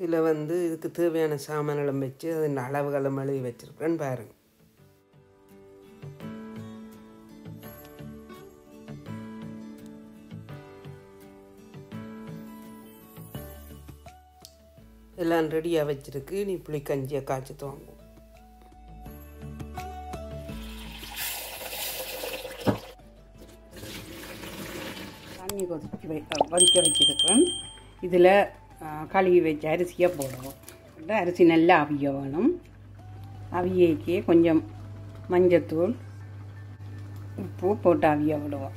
இதில் வந்து இதுக்கு தேவையான சாமான்களும் வச்சு அதன் அளவுகளும் எழுதி வச்சுருக்கேன்னு பாருங்க எல்லாம் ரெடியாக வச்சிருக்கு நீ புளி கஞ்சியை காய்ச்சி துவங்கும் தண்ணி கொதிச்சு வை கொதிக்க வச்சுருக்கிறேன் இதில் கழுவி வச்ச அரிசியை போடுவோம் போட்டு அரிசி நல்லா அவிய வேணும் அவியக்கே கொஞ்சம் மஞ்சத்தூள் உப்பு போட்டு அவிய விடுவோம்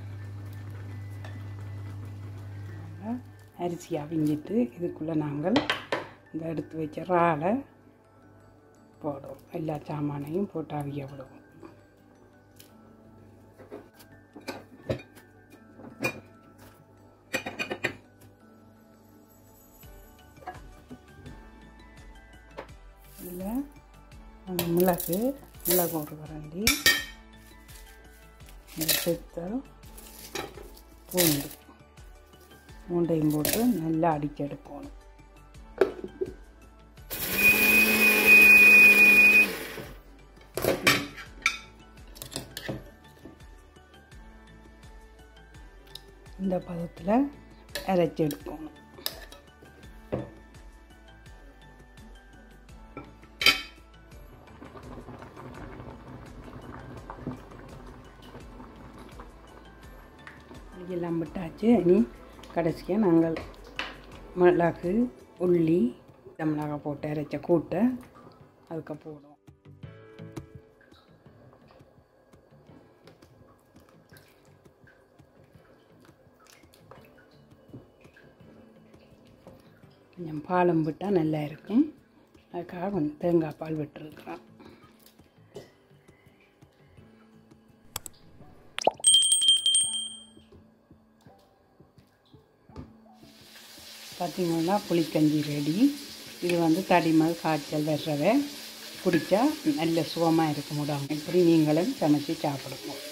அரிசி அவிஞ்சிட்டு இதுக்குள்ளே நாங்கள் இந்த எடுத்து வச்ச இறாலை போடுவோம் எல்லா சாமானையும் போட்டு அவிய விடுவோம் இதில் மிளகு மிளகு ஒரு கரண்டி செத்தல் பூண்டு மூண்டையும் போட்டு நல்லா அடிச்சு எடுக்கணும் இந்த பதத்தில் அரைச்சி எடுக்கணும் எல்லாம் விட்டாச்சு இனி கடைசியாக நாங்கள் மிளகு உள்ளி மிளகாய் போட்டு அரைச்ச கூட்டை அதுக்கு போடுவோம் கொஞ்சம் பாலும் விட்டால் நல்லா இருக்கும் அதுக்காக கொஞ்சம் தேங்காய் பால் விட்டுருக்குறோம் பார்த்திங்கன்னா புளிக்கஞ்சி ரெடி இது வந்து தடிமல் காய்ச்சல் வர்றவை குடித்தா நல்ல சுகமாக இருக்கும் உடம்பு இப்படி நீங்களும் சமைச்சு சாப்பிடுவோம்